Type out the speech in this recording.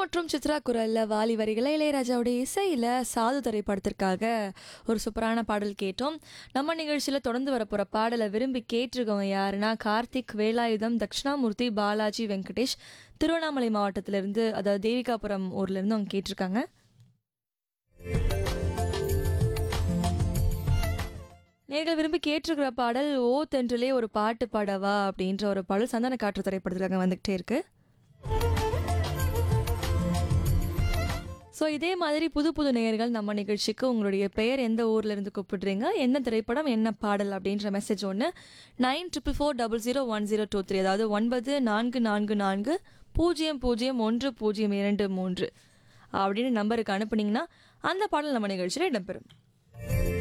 மற்றும் சித்ரா குரல்ல வாலி வரிகளை இளையராஜாவுடைய இசையில சாது திரைப்படத்திற்காக ஒரு சூப்பரான பாடல் கேட்டோம் நம்ம நிகழ்ச்சியில தொடர்ந்து வரப்போற பாடலை விரும்பி கேட்டிருக்கவங்க யாருன்னா கார்த்திக் வேலாயுதம் தட்சிணாமூர்த்தி பாலாஜி வெங்கடேஷ் திருவண்ணாமலை மாவட்டத்திலிருந்து அதாவது தேவிகாபுரம் ஊர்ல இருந்து அவங்க கேட்டிருக்காங்க நேர்கள் விரும்பி கேட்டிருக்கிற பாடல் ஓ தென்றலே ஒரு பாட்டு பாடவா அப்படின்ற ஒரு பாடல் சந்தன காற்று திரைப்படத்துக்காக வந்துகிட்டே இருக்கு ஸோ இதே மாதிரி புது புது நேயர்கள் நம்ம நிகழ்ச்சிக்கு உங்களுடைய பெயர் எந்த ஊர்ல இருந்து கூப்பிடுறீங்க என்ன திரைப்படம் என்ன பாடல் அப்படின்ற மெசேஜ் ஒன்று nine triple four double zero one zero two three அதாவது ஒன்பது நான்கு நான்கு நான்கு பூஜ்ஜியம் பூஜ்ஜியம் ஒன்று பூஜ்ஜியம் இரண்டு மூன்று அப்படின்னு நம்பருக்கு அனுப்புனீங்கன்னா அந்த பாடல் நம்ம நிகழ்ச்சியில் இடம்பெறும்